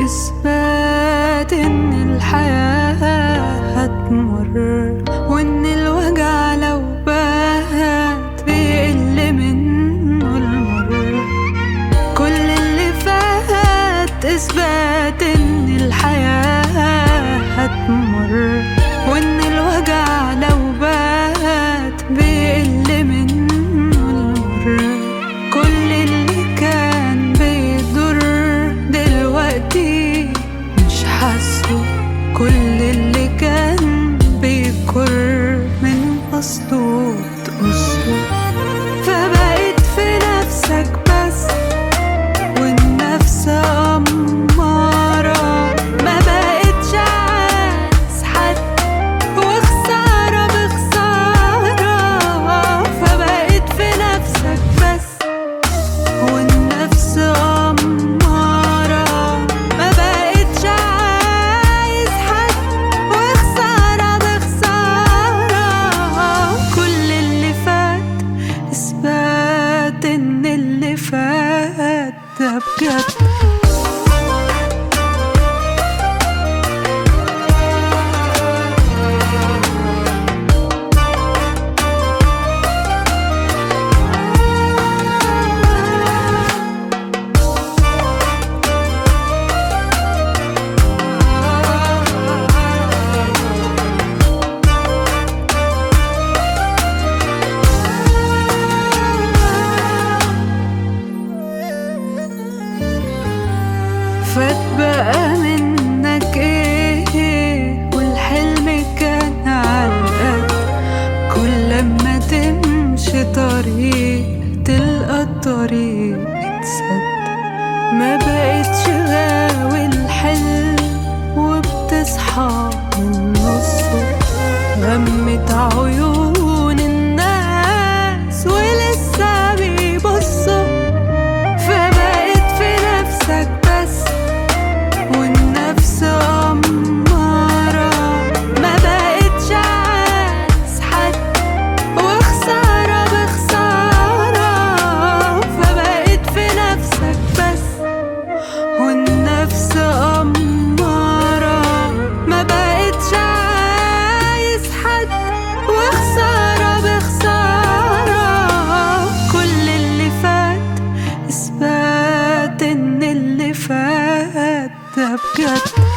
إثبات إن الحياة هتمر وإن الوجع لو بات بيقل منه المر كل اللي فات إثبات إن الحياة هتمر وإن الوجع لو بات بيقل منه المر كل اللي كان بيضر دلوقتي مش حاسه كل اللي كان بيكر من قصده تقصه فبقيت في نفسك بس والنفس أمارة ما بقتش عايز حد وخسارة بخسارة فبقيت في نفسك بس والنفس أمارة ما بقتش عايز حد وخسارة بخسارة كل اللي فات إثبات إن اللي فات ده بجد فات بقى منك ايه والحلم كان عالقد كل لما تمشي طريق تلقى الطريق اتسد ما بقتش غاوي الحلم وبتصحى من نصه غمت عيون الناس ولسه بيبصوا فبقيت في نفسك بس والنفس أمارة ما بقتش عايز حد وخسارة بخسارة فبقيت في نفسك بس والنفس أمارة ما بقتش عايز حد وخسارة بخسارة كل اللي فات إثبات إن اللي فات ده بجد